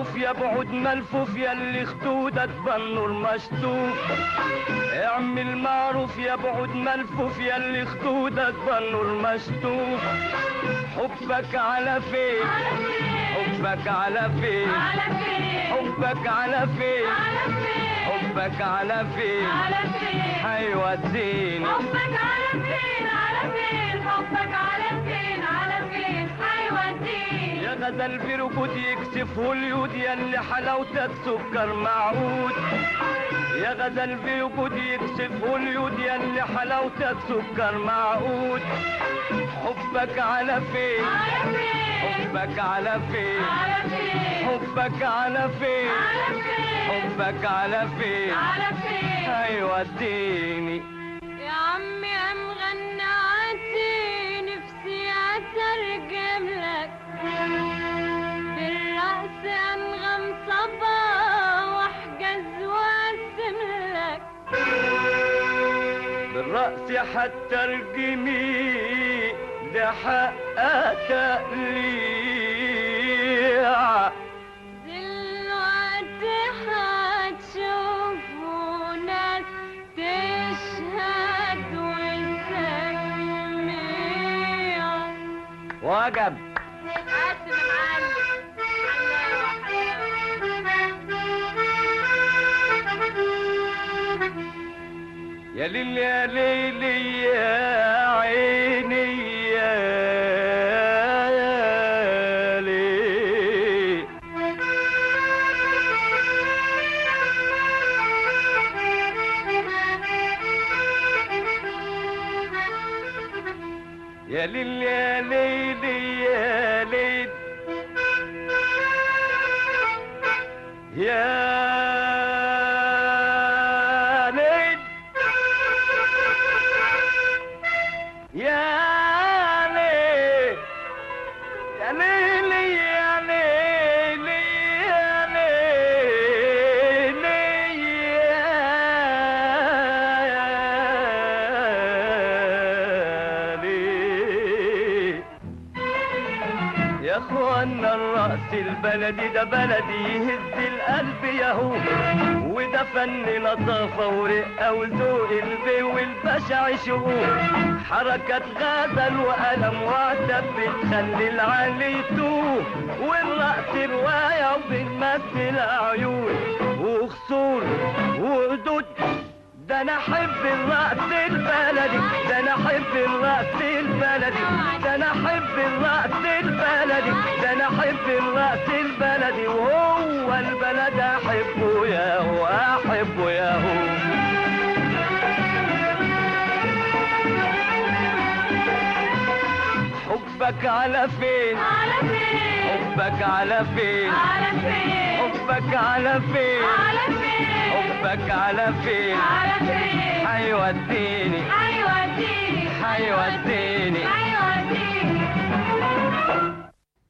معروف يا بعد ملفوف يا اللي خدودك بالنور مشطوف اعمل معروف يا بعد ملفوف يا اللي خدودك بالنور مشطوف حبك على فين حبك على فين على فين حبك على فين على فين حبك على فين على فين هيوديني حبك على فين على فين حبك على فين على فين هيوديني يا غزل في ركود يكسفه اليود يا اللي حلاوتك سكر معود يا غزل في ركود يكسفه اليود يا اللي حلاوتك سكر معود حبك على فين على فين حبك على فين على فين حبك على فين على فين حبك على فين على فين هيوديني يا عمي ام غنعتي نفسي اترجم لك بالرقص انغم صبا واحجز وارسم لك بالرأس حتى ارجمي ده حقك تقليع دلوقتي هتشوفوا ناس تشهد وتسميع وجب قاسم يا ليل يا ليل يا عيني يا ليل يا ليل يا ليل يا ليل يا ليل يا ليل يا ليل يا ليل يا ليل يا ليل يا اخوانا الرأس البلدي ده بلدي يهز القلب ياهو وده فن لطافة ورقة وذوق البي والبشع شهور حركة غزل وقلم وعتب بتخلي العالي يتوه والرأس رواية وبنمثل عيون وخصور وقدود ده انا احب الرقص البلدي ده انا احب الرقص البلدي ده انا احب الرقص البلدي ده انا احب الرقص البلدي وهو البلد احبه يا هو احبه يا هو حبك على فين على فين حبك على فين على فين حبك على فين على فين حبك على فين على فين هيوديني هيوديني هيوديني